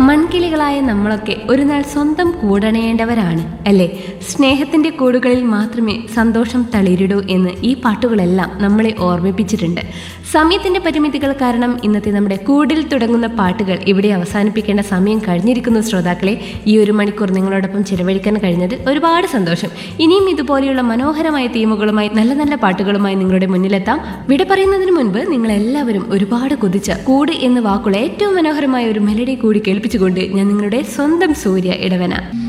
മൺകിളികളായ നമ്മളൊക്കെ ഒരു നാൾ സ്വന്തം കൂടണേണ്ടവരാണ് അല്ലേ സ്നേഹത്തിന്റെ കൂടുകളിൽ മാത്രമേ സന്തോഷം തളിരിടൂ എന്ന് ഈ പാട്ടുകളെല്ലാം നമ്മളെ ഓർമ്മിപ്പിച്ചിട്ടുണ്ട് സമയത്തിന്റെ പരിമിതികൾ കാരണം ഇന്നത്തെ നമ്മുടെ കൂടിൽ തുടങ്ങുന്ന പാട്ടുകൾ ഇവിടെ അവസാനിപ്പിക്കേണ്ട സമയം കഴിഞ്ഞിരിക്കുന്നു ശ്രോതാക്കളെ ഈ ഒരു മണിക്കൂർ നിങ്ങളോടൊപ്പം ചിലവഴിക്കാൻ കഴിഞ്ഞത് ഒരുപാട് സന്തോഷം ഇനിയും ഇതുപോലെയുള്ള മനോഹരമായ തീമുകളുമായി നല്ല നല്ല പാട്ടുകളുമായി നിങ്ങളുടെ മുന്നിലെത്താം വിട പറയുന്നതിന് മുൻപ് നിങ്ങൾ എല്ലാവരും ഒരുപാട് കൊതിച്ച കൂട് എന്ന വാക്കുള്ള ഏറ്റവും മനോഹരമായ ഒരു മെലഡി കൂടി കേൾപ്പിച്ചുകൊണ്ട് ഞാൻ നിങ്ങളുടെ സ്വന്തം സൂര്യ ഇടവന